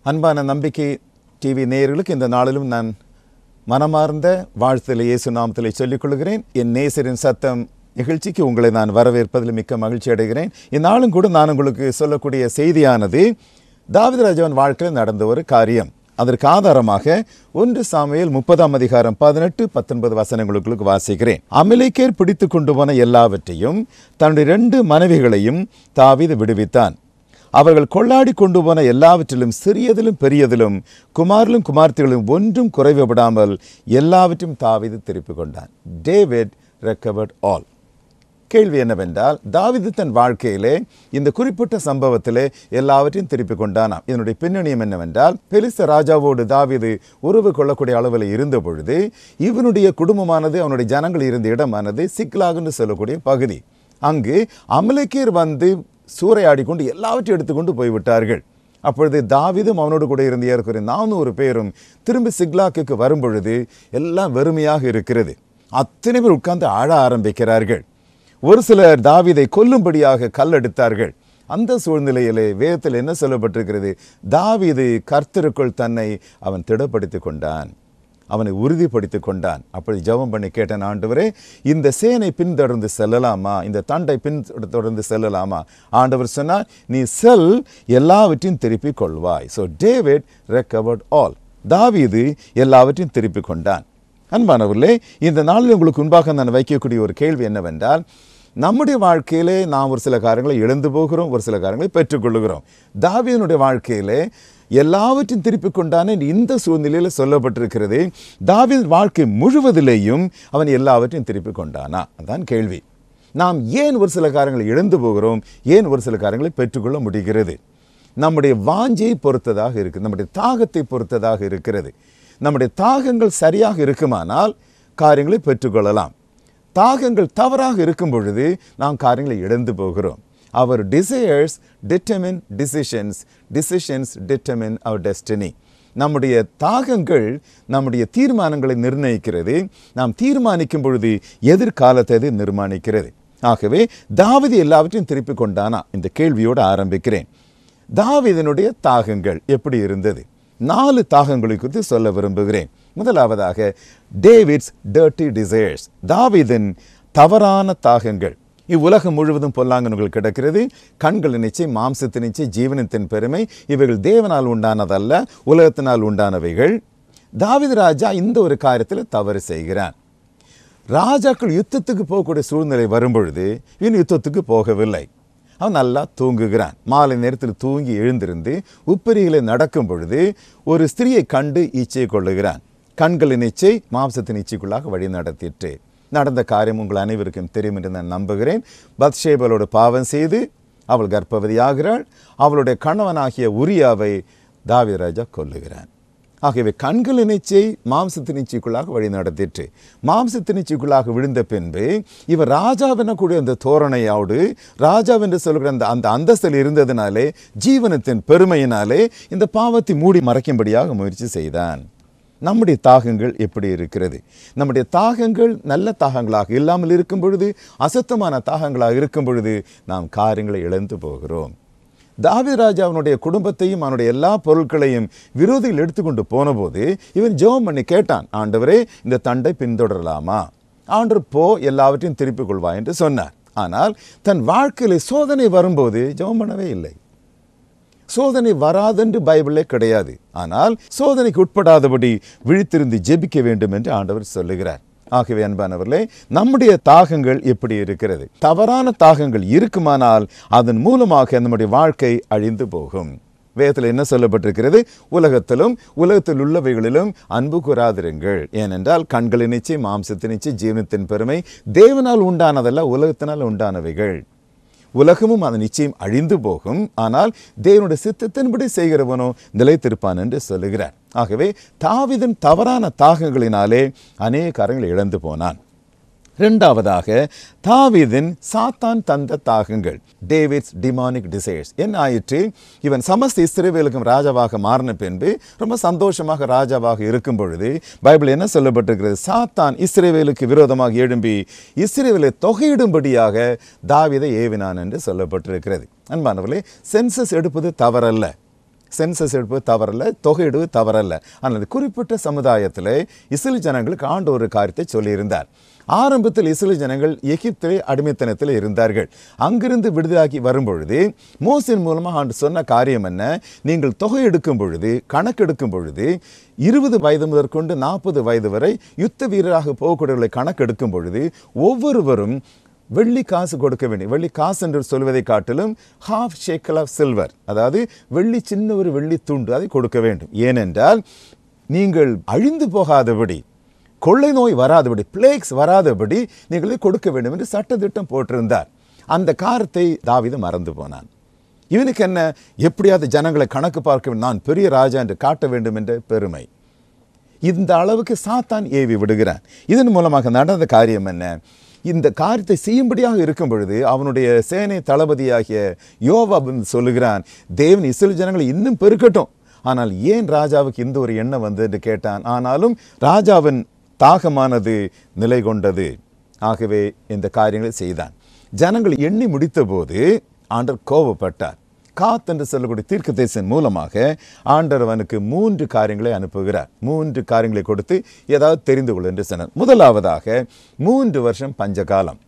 அன்பான நம்பிக்கை டிவி நேயர்களுக்கு இந்த நாளிலும் நான் மனமார்ந்த வாழ்த்தலை இயேசு நாமத்திலே சொல்லிக் கொள்கிறேன் என் நேசரின் சத்தம் நிகழ்ச்சிக்கு உங்களை நான் வரவேற்பதில் மிக்க மகிழ்ச்சி அடைகிறேன் இந்நாளும் கூட நான் உங்களுக்கு சொல்லக்கூடிய செய்தியானது தாவீது ராஜாவின் வாழ்க்கையில் நடந்த ஒரு காரியம் அதற்கு ஆதாரமாக ஒன்று சாமுவேல் முப்பதாம் அதிகாரம் பதினெட்டு பத்தொன்பது வசனங்களுக்குள்ளுக்கு வாசிக்கிறேன் அமலேக்கேர் பிடித்து கொண்டு போன எல்லாவற்றையும் தன்னுடைய ரெண்டு மனைவிகளையும் தாவீது விடுவித்தான் அவர்கள் கொள்ளாடி கொண்டு போன எல்லாவற்றிலும் சிறியதிலும் பெரியதிலும் குமாரிலும் குமார்த்திகளும் ஒன்றும் குறைவுபடாமல் எல்லாவற்றையும் தாவீது திருப்பிக் கொண்டான் டேவிட் ரெக்கவர்ட் ஆல் கேள்வி என்னவென்றால் தாவீது தன் வாழ்க்கையிலே இந்த குறிப்பிட்ட சம்பவத்திலே எல்லாவற்றையும் திருப்பிக் கொண்டானாம் இதனுடைய பின்னணியம் என்னவென்றால் பெலிச ராஜாவோடு தாவீது உறவு கொள்ளக்கூடிய அளவில் இருந்த பொழுது இவனுடைய குடும்பமானது அவனுடைய ஜனங்கள் இருந்த இடமானது சிக்லாகுன்னு சொல்லக்கூடிய பகுதி அங்கு அமலக்கீர் வந்து சூறையாடி கொண்டு எல்லாவற்றையும் எடுத்துக்கொண்டு போய்விட்டார்கள் அப்பொழுது தாவீதும் அவனோடு கூட இருந்த ஏற்குறைய நானூறு பேரும் திரும்பி சிக்லாக்குக்கு வரும்பொழுது எல்லாம் வெறுமையாக இருக்கிறது அத்தனை பேர் உட்கார்ந்து ஆழ ஆரம்பிக்கிறார்கள் ஒரு சிலர் தாவீதை கொல்லும்படியாக கல்லெடுத்தார்கள் அந்த சூழ்நிலையிலே வேதத்தில் என்ன சொல்லப்பட்டிருக்கிறது தாவீது கர்த்தருக்குள் தன்னை அவன் திடப்படுத்திக் கொண்டான் அவனை உறுதிப்படுத்திக் கொண்டான் அப்படி ஜெபம் பண்ணி கேட்டேன் ஆண்டவரே இந்த சேனை பின்தொடர்ந்து செல்லலாமா இந்த தண்டை பின் தொடர்ந்து செல்லலாமா ஆண்டவர் சொன்னார் நீ செல் எல்லாவற்றையும் திருப்பிக் கொள்வாய் ஸோ டேவிட் ரெக்கவர்ட் ஆல் தாவீது எல்லாவற்றையும் திருப்பிக் கொண்டான் அன்பானவர்களே இந்த நாளில் உங்களுக்கு முன்பாக நான் வைக்கக்கூடிய ஒரு கேள்வி என்னவென்றால் நம்முடைய வாழ்க்கையிலே நாம் ஒரு சில காரியங்களை இழந்து போகிறோம் ஒரு சில காரியங்களை பெற்றுக்கொள்கிறோம் தாவீதனுடைய வாழ்க்கையிலே எல்லாவற்றையும் திருப்பிக் கொண்டான இந்த சூழ்நிலையில் சொல்லப்பட்டிருக்கிறது தாவீது வாழ்க்கை முழுவதிலேயும் அவன் எல்லாவற்றையும் திருப்பிக் கொண்டானா அதான் கேள்வி நாம் ஏன் ஒரு சில காரியங்களை இழந்து போகிறோம் ஏன் ஒரு சில காரியங்களை பெற்றுக்கொள்ள முடிகிறது நம்முடைய வாஞ்சையை பொறுத்ததாக இருக்குது நம்முடைய தாகத்தை பொறுத்ததாக இருக்கிறது நம்முடைய தாகங்கள் சரியாக இருக்குமானால் காரியங்களை பெற்றுக்கொள்ளலாம் தாகங்கள் தவறாக இருக்கும் பொழுது நாம் காரியங்களை இழந்து போகிறோம் our desires determine decisions decisions determine our destiny நம்முடைய தாகங்கள் நம்முடைய தீர்மானங்களை நிர்ணயிக்கிறது நாம் தீர்மானிக்கும் பொழுது எதிர்காலத்தை அது நிர்மாணிக்கிறது ஆகவே தாவதி எல்லாவற்றையும் திருப்பிக் கொண்டானா இந்த கேள்வியோடு ஆரம்பிக்கிறேன் தாவிதனுடைய தாகங்கள் எப்படி இருந்தது நாலு தாகங்களை குறித்து சொல்ல விரும்புகிறேன் முதலாவதாக டேவிட்ஸ் டர்ட்டி டிசையர்ஸ் தாவிதன் தவறான தாகங்கள் இவ்வுலகம் முழுவதும் பொல்லாங்கன்கள் கிடக்கிறது கண்கள் நிச்சை மாம்சத்தின் நிச்சை ஜீவனத்தின் பெருமை இவைகள் தேவனால் உண்டானதல்ல உலகத்தினால் உண்டானவைகள் தாவித ராஜா இந்த ஒரு காரியத்தில் தவறு செய்கிறான் ராஜாக்கள் யுத்தத்துக்கு போகக்கூடிய சூழ்நிலை வரும்பொழுது இவன் யுத்தத்துக்கு போகவில்லை அவன் நல்லா தூங்குகிறான் மாலை நேரத்தில் தூங்கி எழுந்திருந்து உப்பரிகளை நடக்கும் பொழுது ஒரு ஸ்திரியை கண்டு ஈச்சை கொள்ளுகிறான் கண்களின் இச்சை மாம்சத்தின் இச்சைக்குள்ளாக வழி நடத்திற்று நடந்த காரியம் உங்கள் அனைவருக்கும் தெரியும் என்று நான் நம்புகிறேன் பத்ஷேபலோடு பாவம் செய்து அவள் கர்ப்பவதியாகிறாள் அவளுடைய கணவனாகிய உரியாவை தாவிராஜா கொல்லுகிறான் ஆகவே கண்களின் இச்சை மாம்சத்தின் இச்சைக்குள்ளாக வழி நடத்திற்று மாம்சத்தின் இச்சைக்குள்ளாக விழுந்த பின்பு இவர் ராஜாவெனக்கூடிய அந்த தோரணையோடு ராஜாவென்று சொல்கிற அந்த அந்த அந்தஸ்தில் இருந்ததினாலே ஜீவனத்தின் பெருமையினாலே இந்த பாவத்தை மூடி மறைக்கும்படியாக முயற்சி செய்தான் நம்முடைய தாகங்கள் எப்படி இருக்கிறது நம்முடைய தாகங்கள் நல்ல தாகங்களாக இல்லாமல் இருக்கும் பொழுது அசுத்தமான தாகங்களாக இருக்கும் பொழுது நாம் காரியங்களை இழந்து போகிறோம் தாவி ராஜாவினுடைய குடும்பத்தையும் அவனுடைய எல்லா பொருட்களையும் விரோதிகள் எடுத்துக்கொண்டு போனபோது இவன் ஜெபம் பண்ணி கேட்டான் ஆண்டவரே இந்த தண்டை பின்தொடரலாமா ஆண்டவர் போ எல்லாவற்றையும் திருப்பிக் கொள்வா என்று சொன்னார் ஆனால் தன் வாழ்க்கையில் சோதனை வரும்போது ஜெபம் பண்ணவே இல்லை சோதனை வராதென்று பைபிளே கிடையாது ஆனால் சோதனைக்கு உட்படாதபடி விழித்திருந்து ஜெபிக்க வேண்டும் என்று ஆண்டவர் சொல்லுகிறார் ஆகவே அன்பானவர்களே நம்முடைய தாகங்கள் எப்படி இருக்கிறது தவறான தாகங்கள் இருக்குமானால் அதன் மூலமாக நம்முடைய வாழ்க்கை அழிந்து போகும் வேதத்தில் என்ன சொல்லப்பட்டிருக்கிறது உலகத்திலும் உலகத்தில் உள்ளவைகளிலும் அன்பு கூறாதிருங்கள் ஏனென்றால் கண்களின் நிச்சை மாம்சத்தின் நிச்சை ஜீவனத்தின் பெருமை தேவனால் உண்டானதல்ல உலகத்தினால் உண்டானவைகள் உலகமும் அது நிச்சயம் அழிந்து போகும் ஆனால் தேவனுடைய சித்தத்தின்படி செய்கிறவனோ நிலைத்திருப்பான் என்று சொல்லுகிறார் ஆகவே தாவிதன் தவறான தாகங்களினாலே அநேக காரங்களை இழந்து போனான் இரண்டாவதாக தாவீதின் சாத்தான் தந்த தாகங்கள் டேவிட்ஸ் டிமானிக் டிசைர்ஸ் என்ன ஆயிற்று இவன் சமஸ்த இஸ்ரேவேலுக்கும் ராஜாவாக மாறின பின்பு ரொம்ப சந்தோஷமாக ராஜாவாக இருக்கும் பொழுது பைபிள் என்ன சொல்லப்பட்டிருக்கிறது சாத்தான் இஸ்ரேவேலுக்கு விரோதமாக எழும்பி இஸ்ரேவேலை தொகையிடும்படியாக தாவீதை ஏவினான் என்று சொல்லப்பட்டிருக்கிறது அன்பானவர்களே சென்சஸ் எடுப்பது தவறல்ல சென்சஸ் எடுப்பது தவறல்ல தொகையிடுவது தவறல்ல ஆனால் இந்த குறிப்பிட்ட சமுதாயத்தில் இஸ்ரேல் ஜனங்களுக்கு ஆண்டு ஒரு காரியத்தை சொல்லியிருந்தார் ஆரம்பத்தில் இஸ்ரேல் ஜனங்கள் எகிப்திலே அடிமைத்தனத்தில் இருந்தார்கள் அங்கிருந்து விடுதலாக்கி வரும்பொழுது மோசின் மூலமாக ஆண்டு சொன்ன காரியம் என்ன நீங்கள் தொகை எடுக்கும் பொழுது கணக்கெடுக்கும் பொழுது இருபது வயது முதற்கொண்டு நாற்பது வயது வரை யுத்த வீரராக போகக்கூடியவர்களை கணக்கெடுக்கும் பொழுது ஒவ்வொருவரும் வெள்ளி காசு கொடுக்க வேண்டும் வெள்ளி காசு என்று சொல்வதை காட்டிலும் ஹாஃப் ஷேக்கல் ஆஃப் சில்வர் அதாவது வெள்ளி சின்ன ஒரு வெள்ளி துண்டு அதை கொடுக்க வேண்டும் ஏனென்றால் நீங்கள் அழிந்து போகாதபடி கொள்ளை நோய் வராதபடி பிளேக்ஸ் வராதபடி நீங்கள் இதை கொடுக்க வேண்டும் என்று சட்டத்திட்டம் போட்டிருந்தார் அந்த காரத்தை தாவிது மறந்து போனான் இவனுக்கு என்ன எப்படியாவது ஜனங்களை கணக்கு பார்க்க வேண்டும் நான் பெரிய ராஜா என்று காட்ட வேண்டும் என்ற பெருமை இந்த அளவுக்கு சாத்தான் ஏவி விடுகிறான் இதன் மூலமாக நடந்த காரியம் என்ன இந்த காரியத்தை செய்யும்படியாக இருக்கும் பொழுது அவனுடைய சேனை தளபதியாகிய யோவாப் சொல்லுகிறான் தேவன் இஸ்ரேல் ஜனங்களை இன்னும் பெருக்கட்டும் ஆனால் ஏன் ராஜாவுக்கு இந்த ஒரு எண்ணம் வந்து என்று கேட்டான் ஆனாலும் ராஜாவின் தாகமானது நிலை கொண்டது ஆகவே இந்த காரியங்களை செய்தான் ஜனங்கள் எண்ணி முடித்த போது ஆண்டர் கோபப்பட்டார் காத் என்று சொல்லக்கூடிய தீர்க்கதரிசன் மூலமாக ஆண்டவர் அவனுக்கு மூன்று காரியங்களை அனுப்புகிறார் மூன்று காரியங்களை கொடுத்து ஏதாவது தெரிந்து கொள் என்று சொன்னார் முதலாவதாக மூன்று வருஷம் பஞ்சகாலம்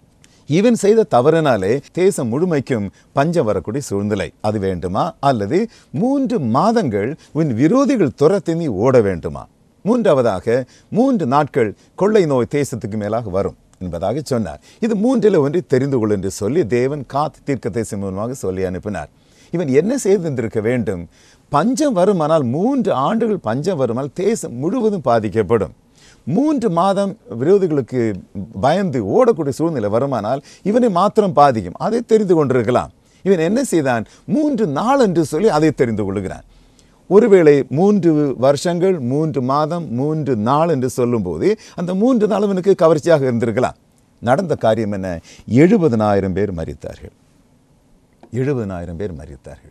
இவன் செய்த தவறினாலே தேசம் முழுமைக்கும் பஞ்சம் வரக்கூடிய சூழ்நிலை அது வேண்டுமா அல்லது மூன்று மாதங்கள் உன் விரோதிகள் துரத்தி நீ ஓட வேண்டுமா மூன்றாவதாக மூன்று நாட்கள் கொள்ளை நோய் தேசத்துக்கு மேலாக வரும் என்பதாக சொன்னார் இது மூன்றில் ஒன்றை தெரிந்து கொள் என்று சொல்லி தேவன் காத் தீர்க்க தேசம் மூலமாக சொல்லி அனுப்பினார் இவன் என்ன செய்திருந்திருக்க வேண்டும் பஞ்சம் வருமானால் மூன்று ஆண்டுகள் பஞ்சம் வருமானால் தேசம் முழுவதும் பாதிக்கப்படும் மூன்று மாதம் விரோதிகளுக்கு பயந்து ஓடக்கூடிய சூழ்நிலை வருமானால் இவனை மாத்திரம் பாதிக்கும் அதை தெரிந்து கொண்டிருக்கலாம் இவன் என்ன செய்தான் மூன்று நாள் என்று சொல்லி அதை தெரிந்து கொள்கிறான் ஒருவேளை மூன்று வருஷங்கள் மூன்று மாதம் மூன்று நாள் என்று சொல்லும்போது அந்த மூன்று நாள் அவனுக்கு கவர்ச்சியாக இருந்திருக்கலாம் நடந்த காரியம் என்ன எழுபதனாயிரம் பேர் மறித்தார்கள் எழுபதனாயிரம் பேர் மறித்தார்கள்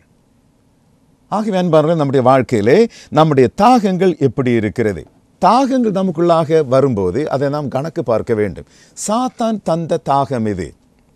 ஆகவே அன்பார்கள் நம்முடைய வாழ்க்கையிலே நம்முடைய தாகங்கள் எப்படி இருக்கிறது தாகங்கள் நமக்குள்ளாக வரும்போது அதை நாம் கணக்கு பார்க்க வேண்டும் சாத்தான் தந்த தாகம் இது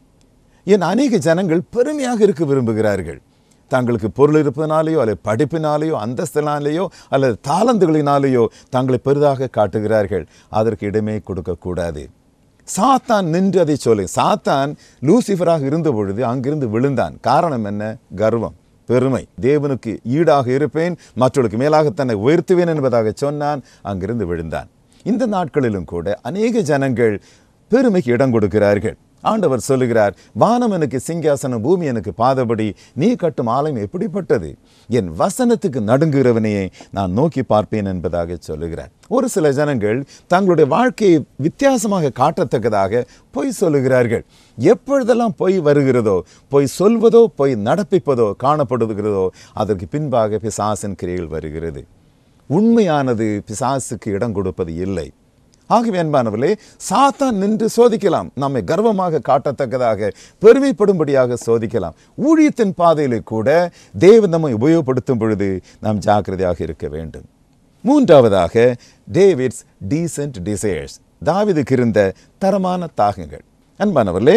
என் அநேக ஜனங்கள் பெருமையாக இருக்க விரும்புகிறார்கள் தங்களுக்கு பொருள் இருப்பதனாலேயோ அல்லது படிப்பினாலேயோ அந்தஸ்தினாலேயோ அல்லது தாளந்துகளினாலேயோ தங்களை பெரிதாக காட்டுகிறார்கள் அதற்கு இடமே கொடுக்கக்கூடாது சாத்தான் நின்று அதை சொல்லு சாத்தான் லூசிஃபராக இருந்த பொழுது அங்கிருந்து விழுந்தான் காரணம் என்ன கர்வம் பெருமை தேவனுக்கு ஈடாக இருப்பேன் மற்றவர்களுக்கு மேலாக தன்னை உயர்த்துவேன் என்பதாக சொன்னான் அங்கிருந்து விழுந்தான் இந்த நாட்களிலும் கூட அநேக ஜனங்கள் பெருமைக்கு இடம் கொடுக்கிறார்கள் ஆண்டவர் சொல்லுகிறார் வானம் எனக்கு சிங்காசனம் பூமி எனக்கு பாதபடி நீ கட்டும் ஆலயம் எப்படிப்பட்டது என் வசனத்துக்கு நடுங்குகிறவனையே நான் நோக்கி பார்ப்பேன் என்பதாக சொல்லுகிறார் ஒரு சில ஜனங்கள் தங்களுடைய வாழ்க்கையை வித்தியாசமாக காட்டத்தக்கதாக பொய் சொல்லுகிறார்கள் எப்பொழுதெல்லாம் பொய் வருகிறதோ பொய் சொல்வதோ பொய் நடப்பிப்பதோ காணப்படுகிறதோ அதற்கு பின்பாக பிசாசின் கிரியைகள் வருகிறது உண்மையானது பிசாசுக்கு இடம் கொடுப்பது இல்லை ஆகவே அன்பானவர்களே சாத்தான் நின்று சோதிக்கலாம் நம்மை கர்வமாக காட்டத்தக்கதாக பெருமைப்படும்படியாக சோதிக்கலாம் ஊழியத்தின் பாதையிலே கூட தேவன் நம்மை உபயோகப்படுத்தும் பொழுது நாம் ஜாக்கிரதையாக இருக்க வேண்டும் மூன்றாவதாக டேவிட்ஸ் டீசென்ட் டிசையர்ஸ் தாவிதுக்கு இருந்த தரமான தாகங்கள் அன்பானவர்களே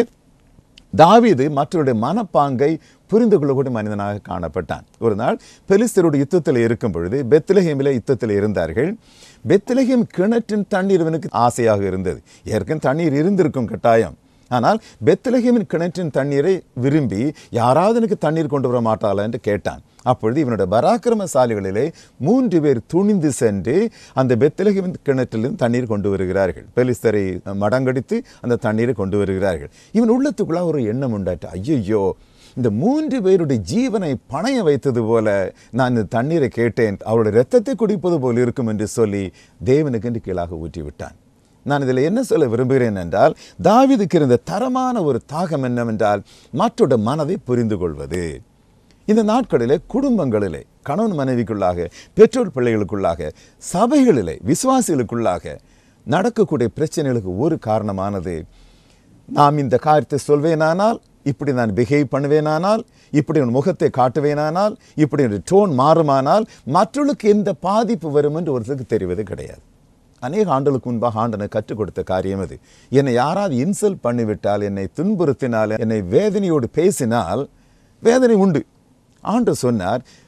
தாவீது மற்றவருடைய மனப்பாங்கை புரிந்து கொள்ளக்கூடிய மனிதனாக காணப்பட்டான் ஒரு நாள் பெலிஸ்தருடைய யுத்தத்தில் இருக்கும் பொழுது பெத்லஹேமில் யுத்தத்தில் இருந்தார்கள் பெத்லஹேம் கிணற்றின் தண்ணீர் இவனுக்கு ஆசையாக இருந்தது ஏற்கனவே தண்ணீர் இருந்திருக்கும் கட்டாயம் ஆனால் பெத்லஹேமின் கிணற்றின் தண்ணீரை விரும்பி யாராவது எனக்கு தண்ணீர் கொண்டு வர மாட்டாளா என்று கேட்டான் அப்பொழுது இவனுடைய பராக்கிரமசாலிகளிலே மூன்று பேர் துணிந்து சென்று அந்த பெத்லஹேமின் கிணற்றிலிருந்து தண்ணீர் கொண்டு வருகிறார்கள் பெலிஸ்தரை மடங்கடித்து அந்த தண்ணீரை கொண்டு வருகிறார்கள் இவன் உள்ளத்துக்குள்ள ஒரு எண்ணம் உண்டாட்டு ஐயோ இந்த மூன்று பேருடைய ஜீவனை பணைய வைத்தது போல நான் இந்த தண்ணீரை கேட்டேன் அவருடைய இரத்தத்தை குடிப்பது போல் இருக்கும் என்று சொல்லி தேவனுக்கு என்று கீழாக ஊற்றிவிட்டான் நான் இதில் என்ன சொல்ல விரும்புகிறேன் என்றால் தாவிதுக்கு இருந்த தரமான ஒரு தாகம் என்னவென்றால் மற்றோட மனதை புரிந்து கொள்வது இந்த நாட்களிலே குடும்பங்களிலே கணவன் மனைவிக்குள்ளாக பெற்றோர் பிள்ளைகளுக்குள்ளாக சபைகளிலே விசுவாசிகளுக்குள்ளாக நடக்கக்கூடிய பிரச்சனைகளுக்கு ஒரு காரணமானது நாம் இந்த காரியத்தை சொல்வேனானால் இப்படி நான் பிஹேவ் பண்ணுவேனானால் இப்படி என் முகத்தை காட்டுவேனானால் இப்படி என் டோன் மாறுமானால் மற்றவர்களுக்கு எந்த பாதிப்பு வரும் என்று ஒருத்தருக்கு தெரிவது கிடையாது அநேக ஆண்டுகளுக்கு முன்பாக ஆண்டனை கற்றுக் கொடுத்த காரியம் அது என்னை யாராவது இன்சல்ட் பண்ணிவிட்டால் என்னை துன்புறுத்தினால் என்னை வேதனையோடு பேசினால் வேதனை உண்டு ஆண்டு சொன்னார்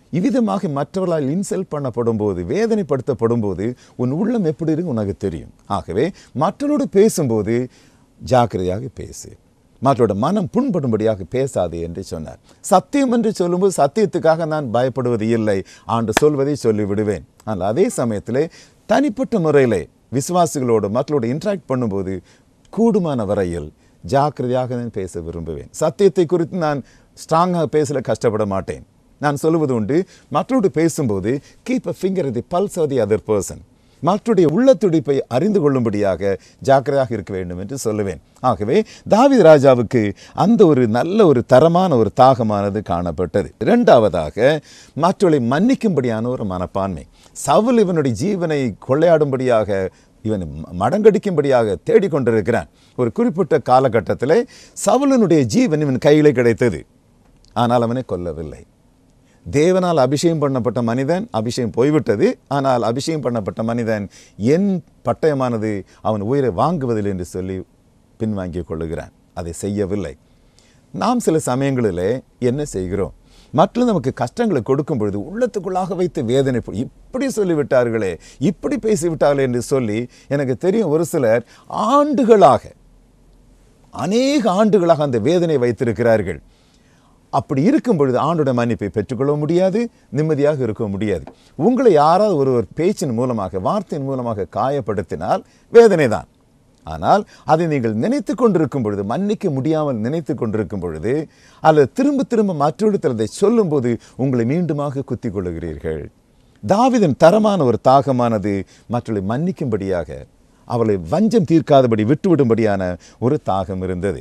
இவ்விதமாக மற்றவர்களால் இன்சல்ட் பண்ணப்படும் போது வேதனைப்படுத்தப்படும் போது உன் உள்ளம் எப்படி இருக்கு உனக்கு தெரியும் ஆகவே மற்றவரோடு பேசும்போது ஜாக்கிரதையாக பேசு மற்றோட மனம் புண்படும்படியாக பேசாதே என்று சொன்னார் சத்தியம் என்று சொல்லும்போது சத்தியத்துக்காக நான் பயப்படுவது இல்லை ஆண்டு சொல்வதை சொல்லிவிடுவேன் ஆனால் அதே சமயத்திலே தனிப்பட்ட முறையிலே விசுவாசிகளோடு மக்களோடு இன்ட்ராக்ட் பண்ணும்போது கூடுமான வரையில் ஜாக்கிரதையாக நான் பேச விரும்புவேன் சத்தியத்தை குறித்து நான் ஸ்ட்ராங்காக பேசல கஷ்டப்பட மாட்டேன் நான் சொல்லுவது உண்டு மற்றோடு பேசும்போது keep a finger the pulse of the other person மற்றொடைய உள்ள துடிப்பை அறிந்து கொள்ளும்படியாக ஜாக்கிரதையாக இருக்க வேண்டும் என்று சொல்லுவேன் ஆகவே தாவீது ராஜாவுக்கு அந்த ஒரு நல்ல ஒரு தரமான ஒரு தாகமானது காணப்பட்டது இரண்டாவதாக மற்றவர்களை மன்னிக்கும்படியான ஒரு மனப்பான்மை சவுல் இவனுடைய ஜீவனை கொள்ளையாடும்படியாக இவன் ம- மடங்கடிக்கும்படியாக தேடிக்கொண்டிருக்கிறான் ஒரு குறிப்பிட்ட காலகட்டத்தில் சவுலனுடைய ஜீவன் இவன் கையிலே கிடைத்தது ஆனால் அவனை கொல்லவில்லை தேவனால் அபிஷேகம் பண்ணப்பட்ட மனிதன் அபிஷேகம் போய்விட்டது ஆனால் அபிஷேகம் பண்ணப்பட்ட மனிதன் என் பட்டயமானது அவன் உயிரை வாங்குவதில்லை என்று சொல்லி பின்வாங்கிக் கொள்ளுகிறான் அதை செய்யவில்லை நாம் சில சமயங்களிலே என்ன செய்கிறோம் மற்றும் நமக்கு கஷ்டங்களை கொடுக்கும் பொழுது உள்ளத்துக்குள்ளாக வைத்து வேதனை பு- இப்படி சொல்லிவிட்டார்களே இப்படி பேசிவிட்டார்களே என்று சொல்லி எனக்கு தெரியும் ஒரு சிலர் ஆண்டுகளாக அநேக ஆண்டுகளாக அந்த வேதனை வைத்திருக்கிறார்கள் அப்படி இருக்கும் பொழுது ஆண்டோட மன்னிப்பை பெற்றுக்கொள்ள முடியாது நிம்மதியாக இருக்க முடியாது உங்களை யாராவது ஒருவர் பேச்சின் மூலமாக வார்த்தையின் மூலமாக காயப்படுத்தினால் வேதனை தான் ஆனால் அதை நீங்கள் நினைத்து கொண்டிருக்கும் பொழுது மன்னிக்க முடியாமல் நினைத்து கொண்டிருக்கும் பொழுது அல்லது திரும்ப திரும்ப மற்றொருத்தர் அதை சொல்லும்போது உங்களை மீண்டுமாக குத்திக் கொள்ளுகிறீர்கள் தாவீதின் தரமான ஒரு தாகமானது மற்றவர்களை மன்னிக்கும்படியாக அவளை வஞ்சம் தீர்க்காதபடி விட்டுவிடும்படியான ஒரு தாகம் இருந்தது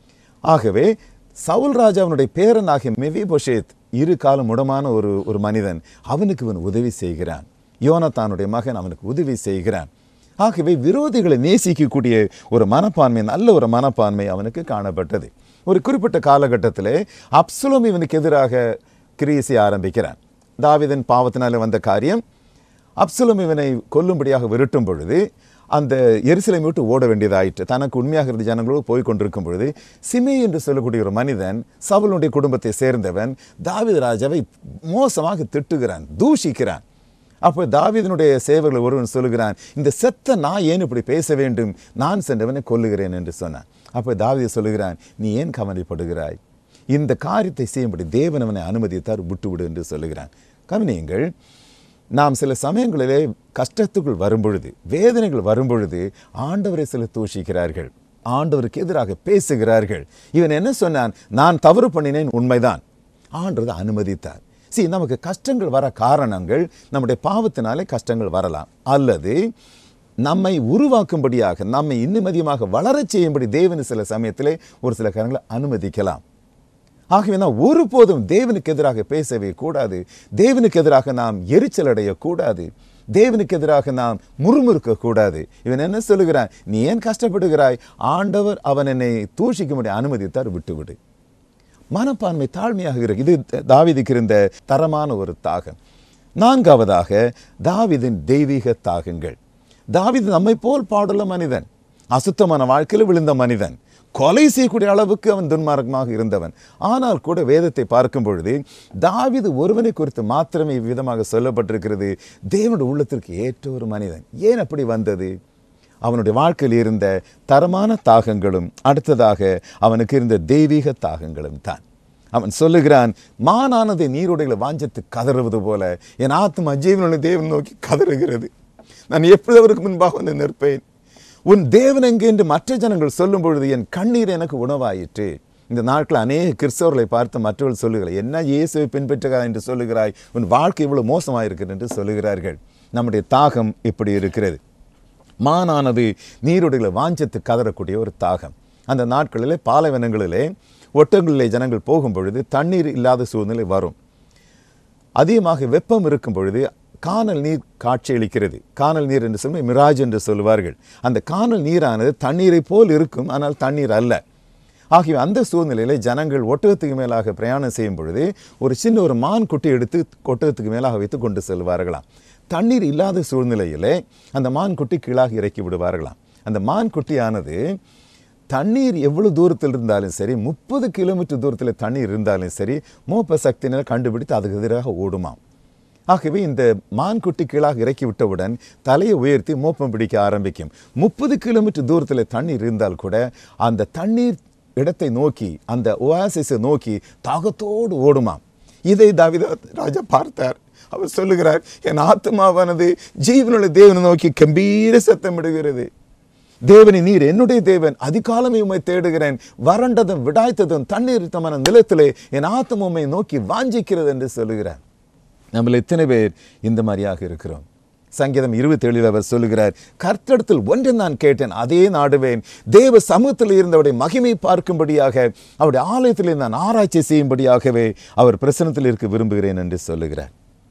ஆகவே சவுல் ராஜாவினுடைய பேரனாகிய மெவிபோஷேத் இரு காலம் முடமான ஒரு ஒரு மனிதன் அவனுக்கு இவன் உதவி செய்கிறான் யோனத்தானுடைய மகன் அவனுக்கு உதவி செய்கிறான் ஆகவே விரோதிகளை நேசிக்கக்கூடிய ஒரு மனப்பான்மை நல்ல ஒரு மனப்பான்மை அவனுக்கு காணப்பட்டது ஒரு குறிப்பிட்ட காலகட்டத்திலே அப்சுலம் இவனுக்கு எதிராக கிரியை செய்ய ஆரம்பிக்கிறான் தாவீதின் பாவத்தினால வந்த காரியம் அப்சலோம் இவனை கொல்லும்படியாக விரட்டும் பொழுது அந்த எருசலேமை விட்டு ஓட வேண்டியதாயிற்று தனக்கு உண்மையாக இருந்த ஜனங்களோடு போய் கொண்டிருக்கும் பொழுது சிமே என்று சொல்லக்கூடிய ஒரு மனிதன் சவுலுடைய குடும்பத்தை சேர்ந்தவன் தாவீது ராஜாவை மோசமாக திட்டுகிறான் தூஷிக்கிறான் அப்போ தாவீதினுடைய சேவர்கள் ஒருவன் சொல்லுகிறான் இந்த செத்த நான் ஏன் இப்படி பேச வேண்டும் நான் சென்றவனை கொல்லுகிறேன் என்று சொன்னான் அப்போ தாவீது சொல்லுகிறான் நீ ஏன் கவலைப்படுகிறாய் இந்த காரியத்தை செய்யும்படி தேவன் அவனை அனுமதித்தார் விட்டுவிடு என்று சொல்லுகிறான் கவனியுங்கள் நாம் சில சமயங்களிலே கஷ்டத்துக்குள் வரும்பொழுது வேதனைகள் வரும்பொழுது ஆண்டவரை சில தூஷிக்கிறார்கள் ஆண்டவருக்கு எதிராக பேசுகிறார்கள் இவன் என்ன சொன்னான் நான் தவறு பண்ணினேன் உண்மைதான் ஆண்டவர் அனுமதித்தார் see நமக்கு கஷ்டங்கள் வர காரணங்கள் நம்முடைய பாவத்தினாலே கஷ்டங்கள் வரலாம் அல்லது நம்மை உருவாக்கும்படியாக நம்மை இன்னும் அதிகமாக வளரச் செய்யும்படி தேவன் சில சமயத்திலே ஒரு சில காரியங்களை அனுமதிக்கலாம் ஆகவே நாம் ஒருபோதும் தேவனுக்கு எதிராக பேசவே கூடாது தேவனுக்கு எதிராக நாம் எரிச்சல் அடையக்கூடாது தேவனுக்கு எதிராக நாம் முறுமுறுக்க கூடாது இவன் என்ன சொல்லுகிறான் நீ ஏன் கஷ்டப்படுகிறாய் ஆண்டவர் அவன் என்னை தூஷிக்கும்படி அனுமதித்தார் விட்டுவிடு மனப்பான்மை தாழ்மையாக இருக்கு இது தாவீதுக்கு இருந்த தரமான ஒரு தாகம் நான்காவதாக தாவீதின் தெய்வீக தாகங்கள் தாவீது நம்மை போல் பாடுள்ள மனிதன் அசுத்தமான வாழ்க்கையில் விழுந்த மனிதன் கொலை செய்யக்கூடிய அளவுக்கு அவன் துன்மார்க்கமாக இருந்தவன் ஆனால் கூட வேதத்தை பார்க்கும் பொழுது தாவீது ஒருவனை குறித்து மாத்திரமே இவ்விதமாக சொல்லப்பட்டிருக்கிறது தேவனுடைய உள்ளத்திற்கு ஏற்ற ஒரு மனிதன் ஏன் அப்படி வந்தது அவனுடைய வாழ்க்கையில் இருந்த தரமான தாகங்களும் அடுத்ததாக அவனுக்கு இருந்த தெய்வீக தாகங்களும் தான் அவன் சொல்லுகிறான் மானானதை நீரோடைகளை வாஞ்சத்து கதறுவது போல என் ஆத்மா ஜீவனுடைய தேவன் நோக்கி கதறுகிறது நான் எப்படி அவருக்கு முன்பாக வந்து நிற்பேன் உன் தேவன் எங்கே என்று மற்ற ஜனங்கள் சொல்லும் பொழுது என் கண்ணீர் எனக்கு உணவாயிற்று இந்த நாட்கள் அநேக கிறிஸ்தவர்களை பார்த்து மற்றவர்கள் சொல்லுகிறார் என்ன இயேசுவை பின்பற்றுகிறாய் என்று சொல்லுகிறாய் உன் வாழ்க்கை இவ்வளவு மோசமாயிருக்கிறது என்று சொல்லுகிறார்கள் நம்முடைய தாகம் இப்படி இருக்கிறது மானானது நீரோடைகளை வாஞ்சத்து கதறக்கூடிய ஒரு தாகம் அந்த நாட்களிலே பாலைவனங்களிலே ஒட்டங்களிலே ஜனங்கள் போகும் பொழுது தண்ணீர் இல்லாத சூழ்நிலை வரும் அதிகமாக வெப்பம் இருக்கும் பொழுது கானல் நீர் காட்சியளிக்கிறது கானல் நீர் என்று சொல்லி மிராஜ் என்று சொல்லுவார்கள் அந்த கானல் நீரானது தண்ணீரை போல் இருக்கும் ஆனால் தண்ணீர் அல்ல ஆகிய அந்த சூழ்நிலையில் ஜனங்கள் ஒட்டகத்துக்கு மேலாக பிரயாணம் செய்யும் பொழுது ஒரு சின்ன ஒரு மான் குட்டி எடுத்து ஒட்டகத்துக்கு மேலாக வைத்து கொண்டு செல்வார்களாம் தண்ணீர் இல்லாத சூழ்நிலையிலே அந்த மான் குட்டி கீழாக இறக்கி விடுவார்களாம் அந்த மான் குட்டியானது தண்ணீர் எவ்வளவு தூரத்தில் இருந்தாலும் சரி முப்பது கிலோமீட்டர் தூரத்தில் தண்ணீர் இருந்தாலும் சரி மோப்ப சக்தியினால் கண்டுபிடித்து அதுக்கு எதிராக ஓடுமாம் ஆகவே இந்த மான்குட்டி கீழாக இறக்கி விட்டவுடன் தலையை உயர்த்தி மோப்பம் பிடிக்க ஆரம்பிக்கும் முப்பது கிலோமீட்டர் தூரத்தில் தண்ணீர் இருந்தால் கூட அந்த தண்ணீர் இடத்தை நோக்கி அந்த ஓயாசிஸை நோக்கி தாகத்தோடு ஓடுமாம் இதை தாவித ராஜா பார்த்தார் அவர் சொல்லுகிறார் என் ஆத்மாவானது ஜீவனுள்ள தேவனை நோக்கி கம்பீர சத்தமிடுகிறது தேவனி நீர் என்னுடைய தேவன் அதிகாலமே உம்மை தேடுகிறேன் வறண்டதும் விடாய்த்ததும் தண்ணீர்த்தமான நிலத்திலே என் ஆத்மா உம்மை நோக்கி வாஞ்சிக்கிறது என்று சொல்லுகிறார் நம்மள எத்தனை பேர் இந்த மாதிரியாக இருக்கிறோம் சங்கீதம் இருபத்தி ஏழில் அவர் சொல்லுகிறார் கர்த்தடத்தில் ஒன்றை நான் கேட்டேன் அதே நாடுவேன் தேவ சமூகத்தில் இருந்தவருடைய மகிமை பார்க்கும்படியாக அவருடைய ஆலயத்தில் நான் ஆராய்ச்சி செய்யும்படியாகவே அவர் பிரசனத்தில் இருக்க விரும்புகிறேன் என்று சொல்லுகிறார்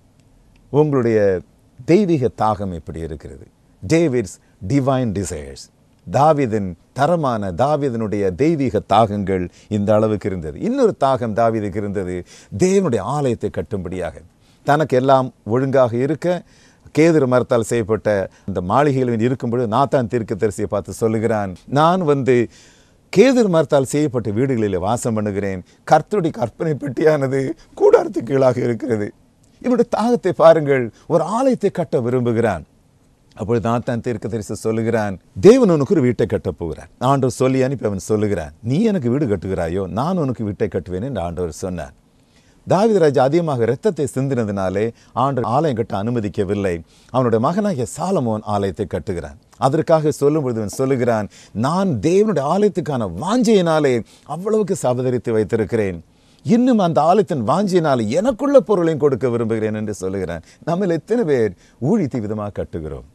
உங்களுடைய தெய்வீக தாகம் எப்படி இருக்கிறது டேவிட்ஸ் டிவைன் டிசைர்ஸ் தாவிதன் தரமான தாவிதனுடைய தெய்வீக தாகங்கள் இந்த அளவுக்கு இருந்தது இன்னொரு தாகம் தாவிதுக்கு இருந்தது தேவனுடைய ஆலயத்தை கட்டும்படியாக தனக்கு எல்லாம் ஒழுங்காக இருக்க கேதுரு மரத்தால் செய்யப்பட்ட அந்த மாளிகையில் இருக்கும்பொழுது நாத்தான் தீர்க்கதரிசியை பார்த்து சொல்லுகிறான் நான் வந்து கேதுரு மரத்தால் செய்யப்பட்ட வீடுகளில் வாசம் பண்ணுகிறேன் கர்த்தருடைய கற்பனை பெட்டியானது கூடாரத்துக்கு கீழாக இருக்கிறது இவனுடைய தாகத்தை பாருங்கள் ஒரு ஆலயத்தை கட்ட விரும்புகிறான் அப்பொழுது நாத்தான் தீர்க்க தரிசி சொல்லுகிறான் தேவன் உனக்கு ஒரு வீட்டை கட்டப் போகிறான் ஆண்டவர் சொல்லி அனுப்பி அவன் சொல்லுகிறான் நீ எனக்கு வீடு கட்டுகிறாயோ நான் உனக்கு வீட்டை கட்டுவேன் என்று ஆண்டவர் சொன்னார் தாவீது ராஜா அதிகமாக இரத்தத்தை சிந்தினதினாலே ஆண்டு ஆலயம் கட்ட அனுமதிக்கவில்லை அவனுடைய மகனாகிய சாலமோன் ஆலயத்தை கட்டுகிறான் அதற்காக சொல்லும் பொழுது அவன் சொல்லுகிறான் நான் தேவனுடைய ஆலயத்துக்கான வாஞ்சையினாலே அவ்வளவுக்கு சபதரித்து வைத்திருக்கிறேன் இன்னும் அந்த ஆலயத்தின் வாஞ்சியினால் எனக்குள்ள பொருளையும் கொடுக்க விரும்புகிறேன் என்று சொல்லுகிறான் நம்ம எத்தனை பேர் ஊழித்து விதமாக கட்டுகிறோம்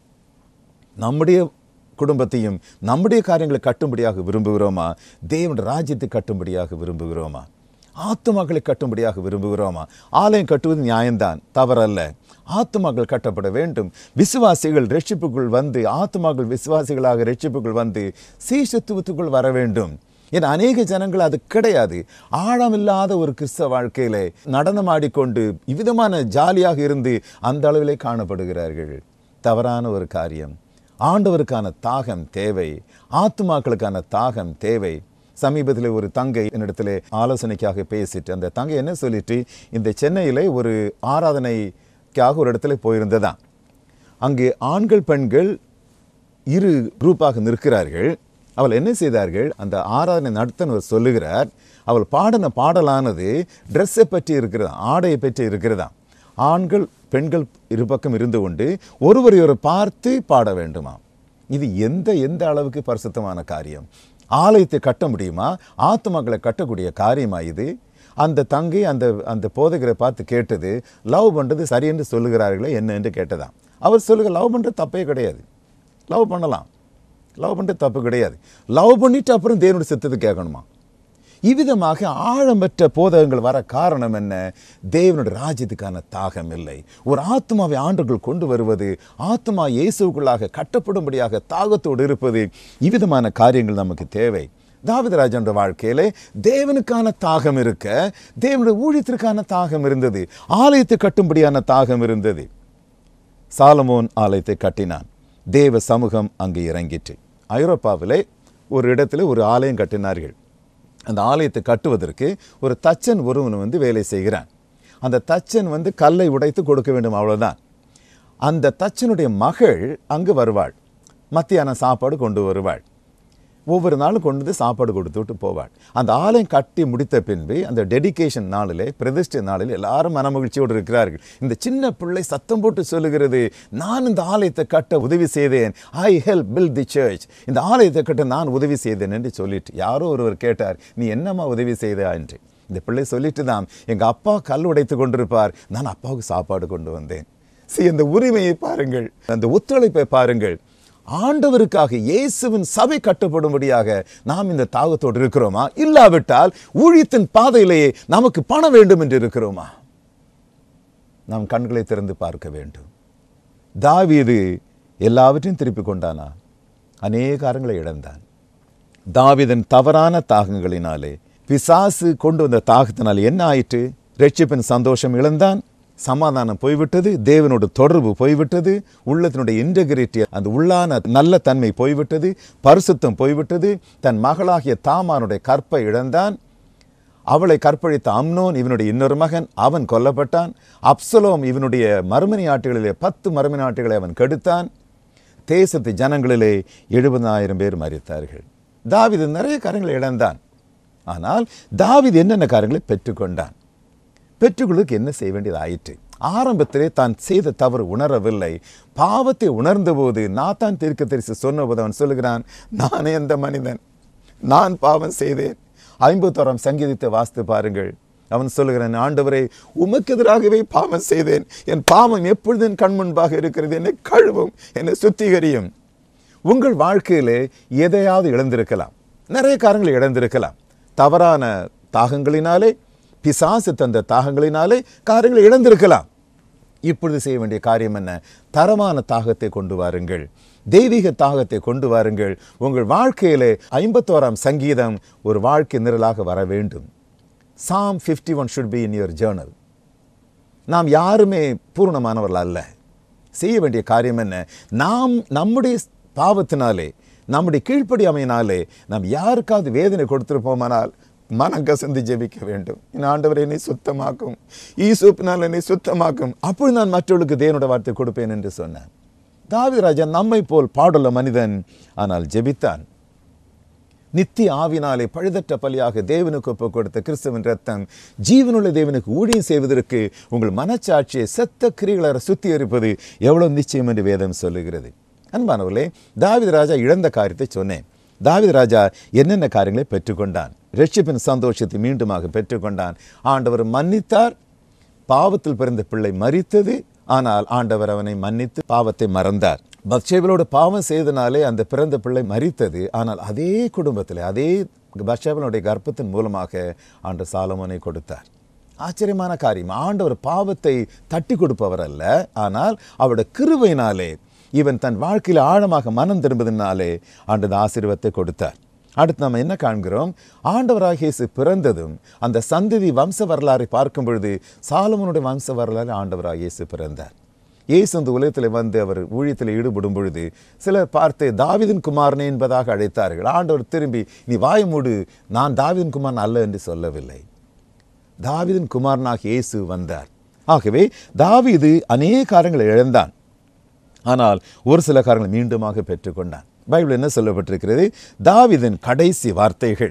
நம்முடைய குடும்பத்தையும் நம்முடைய காரியங்களை கட்டும்படியாக விரும்புகிறோமா தேவனுடைய ராஜ்யத்தை கட்டும்படியாக விரும்புகிறோமா ஆத்துமாக்களை கட்டும்படியாக விரும்புகிறோமா ஆலயம் கட்டுவது நியாயம்தான் தவறல்ல ஆத்துமாக்கள் கட்டப்பட வேண்டும் விசுவாசிகள் ரட்சிப்புக்குள் வந்து ஆத்துமாக்கள் விசுவாசிகளாக ரட்சிப்புக்குள் வந்து சீசத்துவத்துக்குள் வர வேண்டும் ஏன்னா அநேக ஜனங்கள் அது கிடையாது ஆழமில்லாத ஒரு கிறிஸ்தவ வாழ்க்கையிலே நடனம் ஆடிக்கொண்டு இவ்விதமான ஜாலியாக இருந்து அந்த அளவிலே காணப்படுகிறார்கள் தவறான ஒரு காரியம் ஆண்டவருக்கான தாகம் தேவை ஆத்துமாக்களுக்கான தாகம் தேவை சமீபத்தில் ஒரு தங்கை என்னிடத்தில் ஆலோசனைக்காக பேசிட்டு அந்த தங்கை என்ன சொல்லிட்டு இந்த சென்னையில் ஒரு ஆராதனைக்காக ஒரு இடத்துல போயிருந்ததாம் அங்கே ஆண்கள் பெண்கள் இரு குரூப்பாக நிற்கிறார்கள் அவள் என்ன செய்தார்கள் அந்த ஆராதனை நடத்தனர் சொல்லுகிறார் அவள் பாடின பாடலானது ட்ரெஸ்ஸை பற்றி இருக்கிறதா ஆடையை பற்றி இருக்கிறதா ஆண்கள் பெண்கள் இரு பக்கம் இருந்து கொண்டு ஒருவரை ஒரு பார்த்து பாட வேண்டுமா இது எந்த எந்த அளவுக்கு பரிசுத்தமான காரியம் ஆலயத்தை கட்ட முடியுமா ஆத்மாக்களை கட்டக்கூடிய காரியமா இது அந்த தங்கை அந்த அந்த போதகரை பார்த்து கேட்டது லவ் பண்ணுறது சரி என்று சொல்லுகிறார்களே என்ன என்று கேட்டதாம் அவர் சொல்லுங்க லவ் பண்ணுறது தப்பே கிடையாது லவ் பண்ணலாம் லவ் பண்ணுறது தப்பு கிடையாது லவ் பண்ணிட்டு அப்புறம் தேவனுடைய சித்தத்தை கேட்கணுமா இவ்விதமாக ஆழமற்ற போதகங்கள் வர காரணம் என்ன தேவனுடைய ராஜ்யத்துக்கான தாகம் இல்லை ஒரு ஆத்மாவை ஆண்டுகள் கொண்டு வருவது ஆத்மா இயேசுக்குள்ளாக கட்டப்படும்படியாக தாகத்தோடு இருப்பது இவ்விதமான காரியங்கள் நமக்கு தேவை தாவிதராஜன்ற வாழ்க்கையிலே தேவனுக்கான தாகம் இருக்க தேவனுடைய ஊழியத்திற்கான தாகம் இருந்தது ஆலயத்தை கட்டும்படியான தாகம் இருந்தது சாலமோன் ஆலயத்தை கட்டினான் தேவ சமூகம் அங்கு இறங்கிற்று ஐரோப்பாவிலே ஒரு இடத்துல ஒரு ஆலயம் கட்டினார்கள் அந்த ஆலயத்தை கட்டுவதற்கு ஒரு தச்சன் ஒருவன் வந்து வேலை செய்கிறான் அந்த தச்சன் வந்து கல்லை உடைத்து கொடுக்க வேண்டும் அவ்வளவுதான் அந்த தச்சனுடைய மகள் அங்கு வருவாள் மத்தியான சாப்பாடு கொண்டு வருவாள் ஒவ்வொரு நாளும் கொண்டு வந்து சாப்பாடு கொடுத்து விட்டு போவாள் அந்த ஆலயம் கட்டி முடித்த பின்பு அந்த டெடிகேஷன் நாளிலே பிரதிஷ்டை நாளில் எல்லாரும் மனமகிழ்ச்சியோடு இருக்கிறார்கள் இந்த சின்ன பிள்ளை சத்தம் போட்டு சொல்லுகிறது நான் இந்த ஆலயத்தை கட்ட உதவி செய்தேன் I help build the church இந்த ஆலயத்தை கட்ட நான் உதவி செய்தேன் என்று சொல்லிட்டு யாரோ ஒருவர் கேட்டார் நீ என்னம்மா உதவி செய்தா என்று இந்த பிள்ளை சொல்லிட்டு தான் எங்கள் அப்பா கல் உடைத்து கொண்டிருப்பார் நான் அப்பாவுக்கு சாப்பாடு கொண்டு வந்தேன் சரி அந்த உரிமையை பாருங்கள் அந்த ஒத்துழைப்பை பாருங்கள் ஆண்டவருக்காக இயேசுவின் சபை கட்டப்படும்படியாக நாம் இந்த தாகத்தோடு இருக்கிறோமா இல்லாவிட்டால் ஊழியத்தின் பாதையிலேயே நமக்கு பணம் வேண்டும் என்று இருக்கிறோமா நாம் கண்களை திறந்து பார்க்க வேண்டும் தாவீது எல்லாவற்றையும் திருப்பி கொண்டானா அநேக காரங்களை இழந்தான் தாவீதன் தவறான தாகங்களினாலே பிசாசு கொண்டு வந்த தாகத்தினால் என்ன ஆயிற்று ரட்சிப்பின் சந்தோஷம் இழந்தான் சமாதானம் போய்விட்டது தேவனோட தொடர்பு போய்விட்டது உள்ளத்தினுடைய இன்டெகிரிட்டி அந்த உள்ளான நல்ல தன்மை போய்விட்டது பரிசுத்தம் போய்விட்டது தன் மகளாகிய தாமானுடைய கற்பை இழந்தான் அவளை கற்பழித்த அம்னோன் இவனுடைய இன்னொரு மகன் அவன் கொல்லப்பட்டான் அப்சலோம் இவனுடைய மறுமணி ஆட்டுகளிலே பத்து மறுமணி ஆட்டுகளை அவன் கெடுத்தான் தேசத்து ஜனங்களிலே எழுபதாயிரம் பேர் மறித்தார்கள் தாவீது நிறைய காரியங்களை இழந்தான் ஆனால் தாவீது என்னென்ன காரியங்களை பெற்றுக்கொண்டான் பெற்றுக்கொள்ளுக்கு என்ன செய்ய வேண்டியது ஆயிற்று ஆரம்பத்திலே தான் செய்த தவறு உணரவில்லை பாவத்தை உணர்ந்தபோது நாத்தான் தீர்க்க தரிசி சொன்னபோது அவன் சொல்லுகிறான் நானே அந்த மனிதன் நான் பாவம் செய்தேன் ஐம்பத்தோராம் சங்கீதத்தை வாசித்து பாருங்கள் அவன் சொல்லுகிறான் ஆண்டவரே உமக்கு எதிராகவே பாவம் செய்தேன் என் பாவம் எப்பொழுது என் கண் முன்பாக இருக்கிறது என்னை கழுவும் என்னை சுத்திகரியும் உங்கள் வாழ்க்கையிலே எதையாவது இழந்திருக்கலாம் நிறைய காரியங்களை இழந்திருக்கலாம் தவறான தாகங்களினாலே பிசாசு தந்த தாகங்களினாலே காரியங்களை இழந்திருக்கலாம் இப்பொழுது செய்ய வேண்டிய காரியம் என்ன தரமான தாகத்தை கொண்டு வாருங்கள் தெய்வீக தாகத்தை கொண்டு வாருங்கள் உங்கள் வாழ்க்கையிலே ஐம்பத்தோராம் சங்கீதம் ஒரு வாழ்க்கை நிரலாக வர வேண்டும் psalm fifty one should be in your journal நாம் யாருமே பூர்ணமானவர்கள் அல்ல செய்ய வேண்டிய காரியம் என்ன நாம் நம்முடைய பாவத்தினாலே நம்முடைய கீழ்ப்படியாமையினாலே நாம் யாருக்காவது வேதனை கொடுத்திருப்போமானால் மனம் கசந்து ஜெபிக்க வேண்டும் என் ஆண்டவர் என்னை சுத்தமாக்கும் ஈசூப்பினால் என்னை சுத்தமாக்கும் அப்பொழுது நான் மற்றவர்களுக்கு தேவனோட வார்த்தை கொடுப்பேன் என்று சொன்னேன் தாவீது ராஜா நம்மை போல் பாடுள்ள மனிதன் ஆனால் ஜெபித்தான் நித்திய ஆவினாலே பழுதற்ற பலியாக தேவனுக்கு ஒப்பு கொடுத்த கிறிஸ்துவின் ரத்தம் ஜீவனுள்ள தேவனுக்கு ஊழியம் செய்வதற்கு உங்கள் மனச்சாட்சியை செத்த கிரிகளை சுத்திகரிப்பது எவ்வளவு நிச்சயம் என்று வேதம் சொல்லுகிறது அன்பானவர்களே தாவீது ராஜா இழந்த காரியத்தை சொன்னேன் தாவீது ராஜா என்னென்ன காரியங்களை பெற்றுக்கொண்டான் ரட்சிப்பின் சந்தோஷத்தை மீண்டுமாக பெற்றுக்கொண்டான் ஆண்டவர் மன்னித்தார் பாவத்தில் பிறந்த பிள்ளை மரித்தது ஆனால் ஆண்டவர் அவனை மன்னித்து பாவத்தை மறந்தார் பத்ஷேபலோடு பாவம் செய்தனாலே அந்த பிறந்த பிள்ளை மரித்தது ஆனால் அதே குடும்பத்தில் அதே பத்ஷேபனுடைய கர்ப்பத்தின் மூலமாக ஆண்டவர் சாலமோனை கொடுத்தார் ஆச்சரியமான காரியம் ஆண்டவர் பாவத்தை தட்டி கொடுப்பவர் அல்ல ஆனால் அவருடைய கிருபையினாலே இவன் தன் வாழ்க்கையில் ஆழமாக மனம் திரும்புவதனாலே ஆண்டது ஆசீர்வாதத்தை கொடுத்தார் அடுத்து நம்ம என்ன காண்கிறோம் ஆண்டவராக இயேசு பிறந்ததும் அந்த சந்ததி வம்ச வரலாறை பார்க்கும் பொழுது சாலமனுடைய வம்ச வரலாறு ஆண்டவராக இயேசு பிறந்தார் இயேசு அந்த உலகத்தில் வந்து அவர் ஊழியத்தில் ஈடுபடும் பொழுது சிலர் பார்த்து தாவிதின் குமாரனே என்பதாக அழைத்தார்கள் ஆண்டவர் திரும்பி நீ வாய மூடு நான் தாவிதின் குமாரன் அல்ல என்று சொல்லவில்லை தாவிதின் குமாரனாக இயேசு வந்தார் ஆகவே தாவீது அநேக காரியங்களை இழந்தான் ஆனால் ஒரு சில காரியங்களை மீண்டுமாக பெற்றுக்கொண்டான் பைபிள் என்ன சொல்லப்பட்டிருக்கிறது தாவிதின் கடைசி வார்த்தைகள்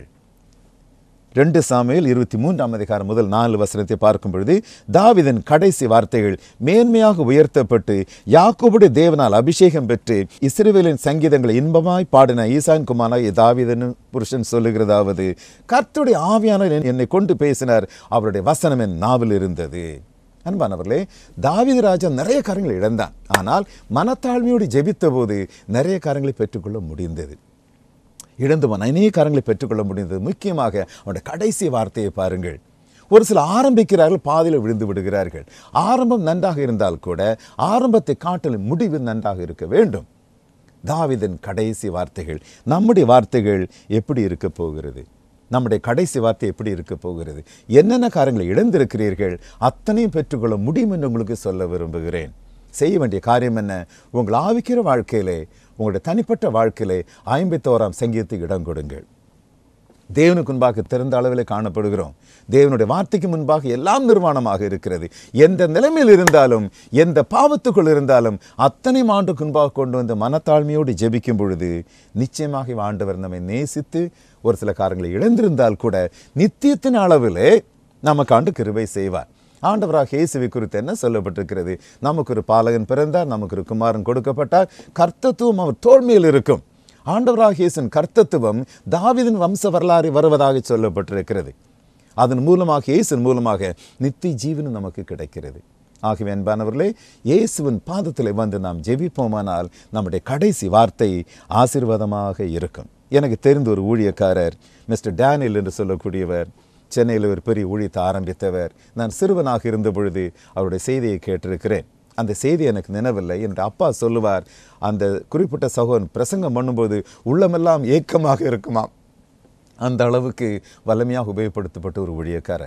ரெண்டு சாமியில் இருபத்தி மூன்றாம் அதிகாரம் முதல் நாலு வசனத்தை பார்க்கும் பொழுது தாவிதன் கடைசி வார்த்தைகள் மேன்மையாக உயர்த்தப்பட்டு யாக்கோபுடைய தேவனால் அபிஷேகம் பெற்று இஸ்ரவேலின் சங்கீதங்களை இன்பமாய் பாடின ஈசான் குமாராய் தாவிதன் புருஷன் சொல்லுகிறதாவது கர்த்தருடைய ஆவியானவர் என்னை கொண்டு பேசினார் அவருடைய வசனம் என் நாவில் இருந்தது அன்பானவர்களே தாவீது ராஜா நிறைய காரியங்களை இழந்தான் ஆனால் மனத்தாழ்மையோடு ஜெபித்த போது நிறைய காரியங்களை பெற்றுக்கொள்ள முடிந்தது இழந்துவன் அநேக காரியங்களை பெற்றுக்கொள்ள முடிந்தது முக்கியமாக அவனுடைய கடைசி வார்த்தையை பாருங்கள் ஒரு சில ஆரம்பிக்கிறார்கள் பாதியில் விழுந்து விடுகிறார்கள் ஆரம்பம் நன்றாக இருந்தால் கூட ஆரம்பத்தை காட்டிலும் முடிவு நன்றாக இருக்க வேண்டும் தாவிதன் கடைசி வார்த்தைகள் நம்முடைய வார்த்தைகள் எப்படி இருக்க போகிறது நம்முடைய கடைசி வார்த்தை எப்படி இருக்க போகிறது என்னென்ன காரியங்களை இழந்திருக்கிறீர்கள் அத்தனையும் பெற்றுக்கொள்ள முடியும் என்று உங்களுக்கு சொல்ல விரும்புகிறேன் செய்ய வேண்டிய காரியம் என்ன உங்கள் ஆவிக்கிற வாழ்க்கையிலே உங்களுடைய தனிப்பட்ட வாழ்க்கையிலே ஐம்பத்தோராம் சங்கீதத்துக்கு இடம் கொடுங்கள் தேவனுக்கு முன்பாக திறந்த அளவில் காணப்படுகிறோம் தேவனுடைய வார்த்தைக்கு முன்பாக எல்லாம் நிர்வாணமாக இருக்கிறது எந்த நிலைமையில் இருந்தாலும் எந்த பாவத்துக்குள் இருந்தாலும் அத்தனை ஆண்டுக்கு முன்பாக கொண்டு வந்து மனத்தாழ்மையோடு ஜெபிக்கும் பொழுது நிச்சயமாக ஆண்டவர் நம்மை நேசித்து ஒரு சில காரியங்களை இழந்திருந்தால் கூட நித்தியத்தின் அளவிலே நமக்கு ஆண்டு கிருபை செய்வார் ஆண்டவராக இயேசுவை குறித்து என்ன சொல்லப்பட்டிருக்கிறது நமக்கு ஒரு பாலகன் பிறந்தார் நமக்கு ஒரு குமாரன் கொடுக்கப்பட்டார் கர்த்தத்துவம் அவர் தோல்மையில் இருக்கும் ஆண்டவராக இயேசுவின் கர்த்தத்துவம் தாவீதின் வம்ச வரலாறு வருவதாக சொல்லப்பட்டிருக்கிறது அதன் மூலமாக இயேசுவின் மூலமாக நித்திய ஜீவனும் நமக்கு கிடைக்கிறது ஆகவே அன்பானவர்களே இயேசுவின் பாதத்தில் வந்து நாம் ஜெபிப்போமானால் நம்முடைய கடைசி வார்த்தை ஆசீர்வாதமாக இருக்கும் எனக்கு தெரிந்த ஒரு ஊழியக்காரர் மிஸ்டர் டேனியல் என்று சொல்லக்கூடியவர் சென்னையில் ஒரு பெரிய ஊழியத்தை ஆரம்பித்தவர் நான் சிறுவனாக இருந்த பொழுது அவருடைய செய்தியை கேட்டிருக்கிறேன் அந்த செய்தி எனக்கு நினைவில்லை என்னுடைய அப்பா சொல்லுவார் அந்த குறிப்பிட்ட சகோதரன் பிரசங்கம் பண்ணும்போது உள்ளமெல்லாம் ஏக்கமாக இருக்குமாம் அந்த அளவுக்கு வலிமையாக உபயோகப்படுத்தப்பட்ட ஒரு ஊழியக்காரர்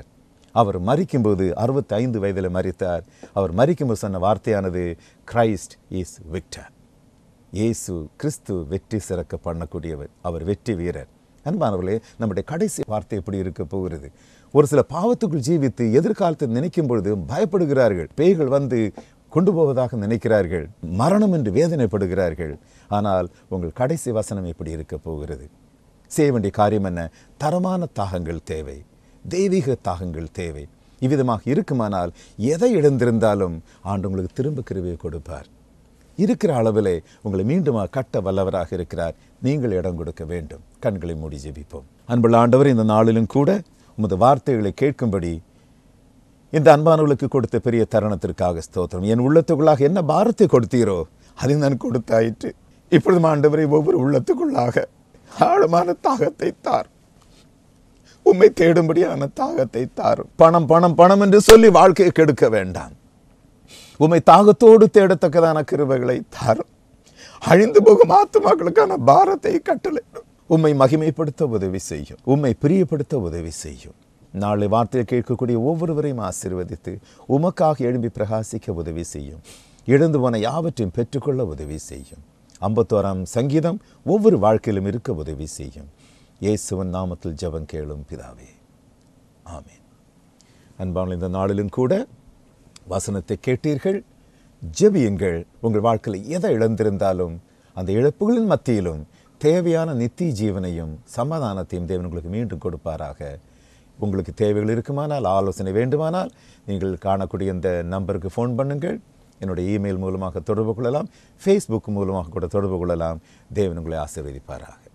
அவர் மரிக்கும்போது அறுபத்தி ஐந்து வயதில் மரித்தார் அவர் மரிக்கும்போது சொன்ன வார்த்தையானது கிரைஸ்ட் இஸ் விக்டர் இயேசு கிறிஸ்து வெற்றி சிறக்க பண்ணக்கூடியவர் அவர் வெற்றி வீரர் அன்பானவர்களே நம்முடைய கடைசி வார்த்தை எப்படி இருக்க போகிறது ஒரு சில பாவத்துக்குள் ஜீவித்து எதிர்காலத்தை நினைக்கும் பொழுது பயப்படுகிறார்கள் பேய்கள் வந்து கொண்டு போவதாக நினைக்கிறார்கள் மரணம் என்று வேதனைப்படுகிறார்கள் ஆனால் உங்கள் கடைசி வசனம் எப்படி இருக்க போகிறது செய்ய வேண்டிய காரியம் என்ன தரமான தாகங்கள் தேவை தெய்வீக தாகங்கள் தேவை இவ்விதமாக இருக்குமானால் எதை இழந்திருந்தாலும் ஆண்டு உங்களுக்கு திரும்ப கிருவியை கொடுப்பார் இருக்கிற அளவிலே உங்களை மீண்டும் கட்ட வல்லவராக இருக்கிறார் நீங்கள் இடம் கொடுக்க வேண்டும் கண்களை மூடி ஜெபிப்போம் அன்புள்ள ஆண்டவர் இந்த நாளிலும் கூட உமது வார்த்தைகளை கேட்கும்படி இந்த அன்பானவர்களுக்கு கொடுத்த பெரிய தருணத்திற்காக ஸ்தோத்திரம் என் உள்ளத்துக்குள்ளாக என்ன பாரத்தை கொடுத்தீரோ அதை நான் கொடுத்தாயிற்று இப்பொழுது ஆண்டவரை ஒவ்வொரு உள்ளத்துக்குள்ளாக ஆழமான தாகத்தை தார் உம்மை தேடும்படியான தாகத்தை தாரும் பணம் பணம் பணம் என்று சொல்லி வாழ்க்கையை கெடுக்க வேண்டாம் உம்மை தாகத்தோடு தேடத்தக்கதான கிருபைகளை தாரும் அழிந்து போகும் ஆத்துமாக்களுக்கான பாரத்தை கட்டளையிடும் உம்மை மகிமைப்படுத்த உதவி செய்யும் உம்மை பிரியப்படுத்த உதவி செய்யும் நாளை வார்த்தையை கேட்கக்கூடிய ஒவ்வொருவரையும் ஆசீர்வதித்து உமக்காக எழும்பி பிரகாசிக்க உதவி செய்யும் இழந்து போன யாவற்றையும் பெற்றுக்கொள்ள உதவி செய்யும் ஐம்பத்தோராம் சங்கீதம் ஒவ்வொரு வாழ்க்கையிலும் இருக்க உதவி செய்யும் இயேசுவன் நாமத்தில் ஜெபம் கேளும் பிதாவே ஆமென் அன்பான இந்த நாளிலும் கூட வசனத்தை கேட்டீர்கள் ஜெபியுங்கள் உங்கள் வாழ்க்கையில் எதை இழந்திருந்தாலும் அந்த இழப்புகளின் மத்தியிலும் தேவையான நித்திய ஜீவனையும் சமாதானத்தையும் தேவன் உங்களுக்கு மீண்டும் கொடுப்பாராக உங்களுக்கு தேவைகள் இருக்குமானால் ஆலோசனை வேண்டுமானால் நீங்கள் காணக்கூடிய இந்த நம்பருக்கு ஃபோன் பண்ணுங்கள் என்னுடைய இமெயில் மூலமாக தொடர்பு கொள்ளலாம் ஃபேஸ்புக் மூலமாக கூட தொடர்பு கொள்ளலாம் தேவன் உங்களை ஆசீர்வதிப்பாராக